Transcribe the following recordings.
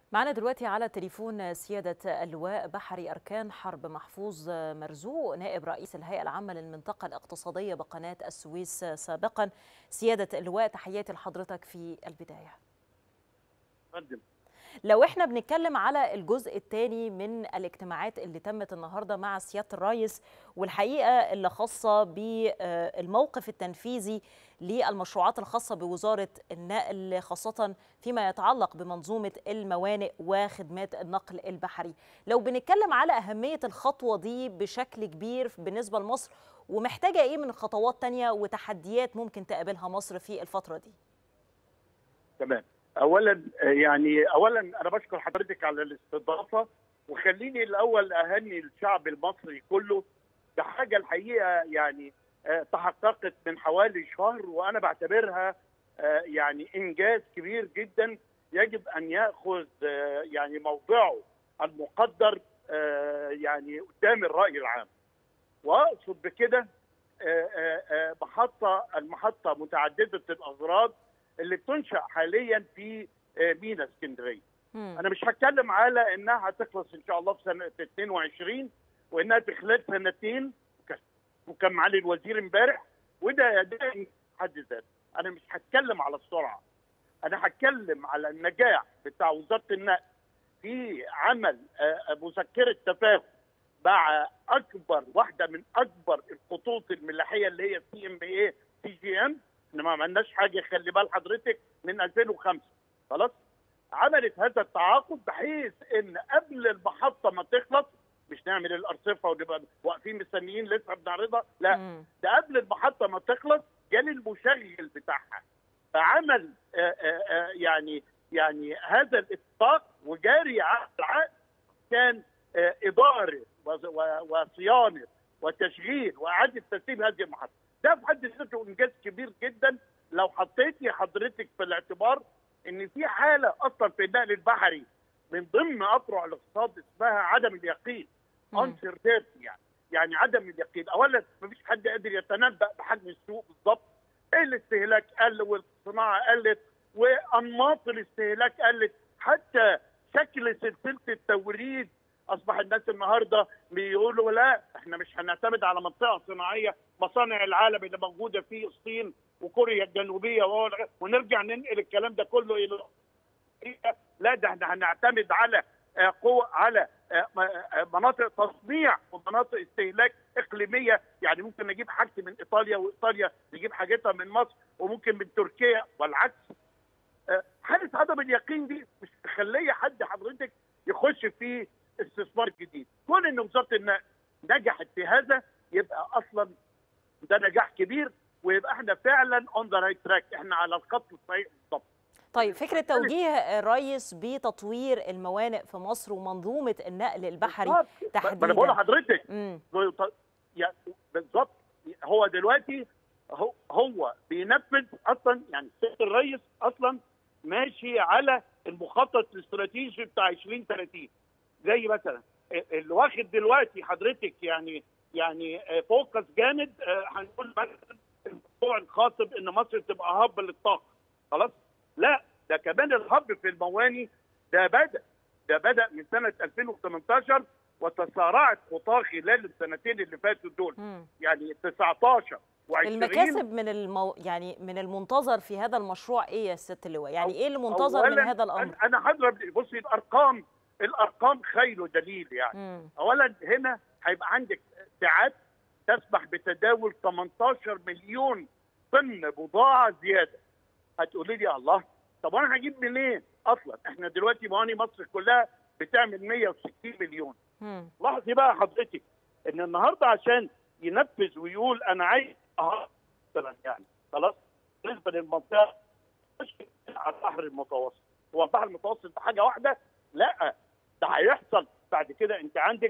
معنا دلوقتي على التليفون سيادة اللواء بحري أركان حرب محفوظ مرزوق نائب رئيس الهيئة العامة للمنطقة الاقتصادية بقناة السويس سابقا سيادة اللواء تحياتي لحضرتك في البداية قدم لو احنا بنتكلم على الجزء الثاني من الاجتماعات اللي تمت النهارده مع سياده الرئيس والحقيقه اللي خاصه بالموقف التنفيذي للمشروعات الخاصه بوزاره النقل خاصه فيما يتعلق بمنظومه الموانئ وخدمات النقل البحري لو بنتكلم على اهميه الخطوه دي بشكل كبير بالنسبه لمصر ومحتاجه ايه من خطوات تانية وتحديات ممكن تقابلها مصر في الفتره دي تمام اولا يعني اولا انا بشكر حضرتك على الاستضافه وخليني الاول اهني الشعب المصري كله بحاجه الحقيقه يعني تحققت من حوالي شهر وانا بعتبرها يعني انجاز كبير جدا يجب ان ياخذ يعني موضعه المقدر يعني قدام الراي العام واقصد بكده محطه المحطه متعدده الاغراض اللي بتنشا حاليا في مينا اسكندريه. انا مش هتكلم على انها هتخلص ان شاء الله في سنه 22 وانها في خلال سنتين وكان معالي الوزير امبارح وده ده حد ذاته. انا مش هتكلم على السرعه. انا هتكلم على النجاح بتاع وزاره النقل في عمل مذكره تفاهم مع اكبر واحده من اكبر الخطوط الملاحيه اللي هي سي ام اي سي جي ام احنا ما عملناش حاجه خلي بال حضرتك من 2005 خلاص عملت هذا التعاقد بحيث ان قبل المحطه ما تخلص مش نعمل الارصفه ونبقى واقفين مستنيين لسه بنعرضها لا م. ده قبل المحطه ما تخلص جالي المشغل بتاعها فعمل آآ آآ يعني يعني هذا الاتفاق وجاري على العقد كان اداره وصيانه وتشغيل واعاده ترتيب هذه المحطه ده في حد ذاته انجاز كبير جدا لو حطيتي حضرتك في الاعتبار ان في حاله اصلا في النقل البحري من ضمن اطرع الاقتصاد اسمها عدم اليقين uncertainty يعني يعني عدم اليقين اولا ما فيش حد قادر يتنبا بحجم السوق بالظبط الاستهلاك قل والصناعه قلت وانماط الاستهلاك قلت حتى شكل سلسله التوريد اصبح الناس النهارده بيقولوا لا احنا مش هنعتمد على منطقه صناعيه مصانع العالم اللي موجوده في الصين وكوريا الجنوبيه ونرجع ننقل الكلام ده كله الى لا ده احنا هنعتمد على قوة على مناطق تصنيع ومناطق استهلاك اقليميه يعني ممكن نجيب حاجتي من ايطاليا وايطاليا نجيب حاجتها من مصر وممكن من تركيا والعكس حاله عدم اليقين دي مش مخليه حد حضرتك يخش في استثمار جديد كون ان وزاره النقل نجحت في هذا يبقى اصلا ده نجاح كبير ويبقى احنا فعلا اون ذا رايت تراك احنا على الخط الصحيح بالضبط طيب فكره توجيه الرئيس بتطوير الموانئ في مصر ومنظومه النقل البحري تحديدا انا بقول لحضرتك بالظبط هو دلوقتي هو هو بينفذ اصلا يعني السيد الرئيس اصلا ماشي على المخطط الاستراتيجي بتاع 2030 زي مثلا اللي واخد دلوقتي حضرتك يعني يعني فوكس جامد هنقول مثلا الموضوع الخاطب ان مصر تبقى هب للطاقه خلاص لا ده كمان الهب في المواني ده بدا ده بدا من سنه 2018 وتسارعت خطاه خلال السنتين اللي فاتوا دول م. يعني 19 و20 المكاسب من المو... يعني من المنتظر في هذا المشروع ايه يا ست اللواء؟ يعني ايه اللي منتظر من هذا الامر؟ انا هضرب بصي الارقام الارقام خير ودليل يعني م. اولا هنا هيبقى عندك ساعات تسمح بتداول 18 مليون طن بضاعه زياده هتقولي لي الله طب وانا هجيب منين اصلا احنا دلوقتي مواني مصر كلها بتعمل 160 مليون لاحظي بقى حضرتك ان النهارده عشان ينفذ ويقول انا عايز مثلا يعني خلاص بالنسبه للمنطقه مش على البحر المتوسط هو البحر المتوسط ده حاجه واحده لا ده هيحصل بعد كده انت عندك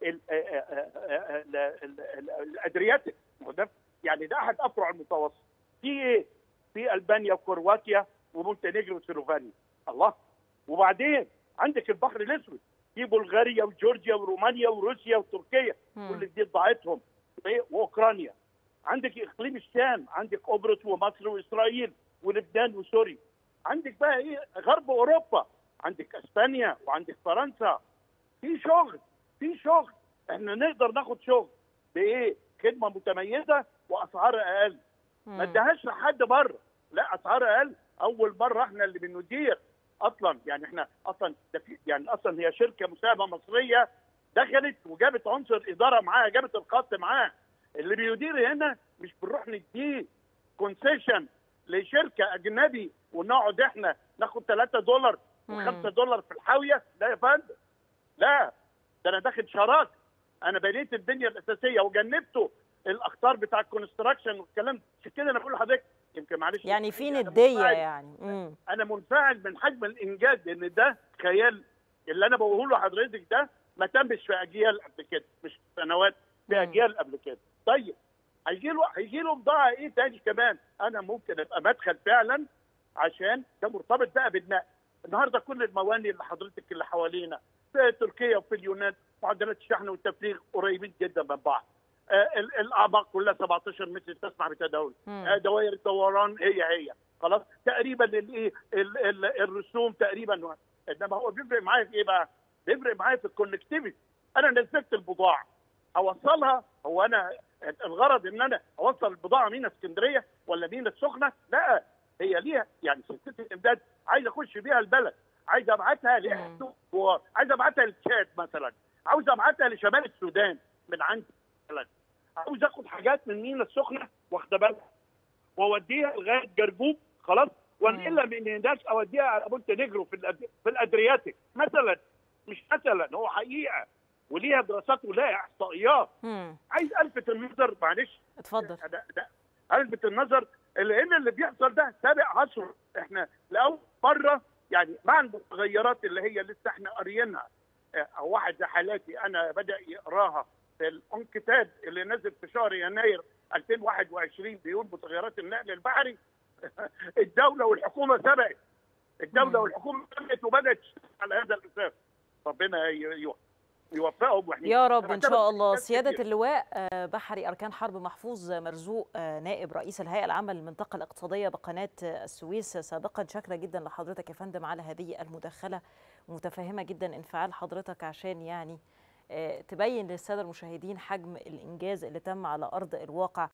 الادرياتيك يعني ده احد افرع المتوسط في ايه؟ في البانيا وكرواتيا ومونتينيجرو وسلوفانيا الله وبعدين عندك البحر الاسود في بلغاريا وجورجيا ورومانيا وروسيا وتركيا كل دي ضاعتهم واوكرانيا عندك اقليم الشام عندك قبرص ومصر واسرائيل ولبنان وسوريا عندك بقى ايه غرب اوروبا عندك اسبانيا وعندك فرنسا في شغل في شغل احنا نقدر ناخد شغل بايه؟ خدمه متميزه واسعار اقل ما ادهاش لحد بره لا اسعار اقل اول مره احنا اللي بندير اصلا يعني احنا اصلا ده في يعني اصلا هي شركه مساهمه مصريه دخلت وجابت عنصر اداره معاها جابت الخط معاها اللي بيدير هنا مش بنروح نديه كونسيشن لشركه اجنبي ونقعد احنا ناخد 3 دولار و5 دولار في الحاويه لا يا فندم لا ده انا داخل شراكه انا بنيت البنيه الاساسيه وجنبته الاخطار بتاع الكونستراكشن والكلام عشان كده انا بقول لحضرتك يمكن معلش يعني في نديه يعني مم. انا منفعل من حجم الانجاز لان ده خيال اللي انا بقوله لحضرتك ده ما تمش في اجيال قبل كده مش في سنوات في اجيال قبل كده طيب هيجي له هيجي له بضاعه ايه تاني كمان انا ممكن ابقى مدخل فعلا عشان ده مرتبط بقى بالنقل النهارده كل المواني اللي حضرتك اللي حوالينا في تركيا وفي اليونان معدلات الشحن والتفريغ قريبين جدا من بعض آه الاعماق كلها 17 متر تسمح بتداول آه دوائر الدوران هي هي خلاص تقريبا الايه الرسوم تقريبا انما هو بيفرق معايا في ايه بقى؟ بيفرق معايا في الكونكتيفيتي انا نزلت البضاعه اوصلها هو انا الغرض ان انا اوصل البضاعه مينا اسكندريه ولا مينا السخنه لا هي ليها يعني سلسله الامداد عايز اخش بيها البلد عايز ابعتها لاحد عايز ابعتها لتشاد مثلا عاوز ابعتها لشمال السودان من عندي مثلا عاوز اخد حاجات من مينا السخنه واخده بالها واوديها لغايه جرجوب خلاص وانقلها من هناك اوديها على بونت نيجرو في الأد... في الادرياتيك مثلا مش مثلا هو حقيقه وليها دراسات ولها احصائيات عايز الفت النظر معلش اتفضل ده ده الفت النظر لان اللي بيحصل ده سابق عصره احنا لاول مره يعني مع المتغيرات اللي هي لسه احنا قاريينها او واحد زي حالاتي انا بدا يقراها في الانكتاد اللي نزل في شهر يناير 2021 بيقول متغيرات النقل البحري الدوله والحكومه سبقت الدوله والحكومه سبقت وبدات على هذا الاساس ربنا يوفقهم واحنا يا رب ان شاء الله سياده اللواء بحري اركان حرب محفوظ مرزوق نائب رئيس الهيئه العامه للمنطقه الاقتصاديه بقناه السويس سابقا شاكره جدا لحضرتك يا فندم على هذه المداخله ومتفهمه جدا انفعال حضرتك عشان يعني تبين للساده المشاهدين حجم الانجاز اللي تم على ارض الواقع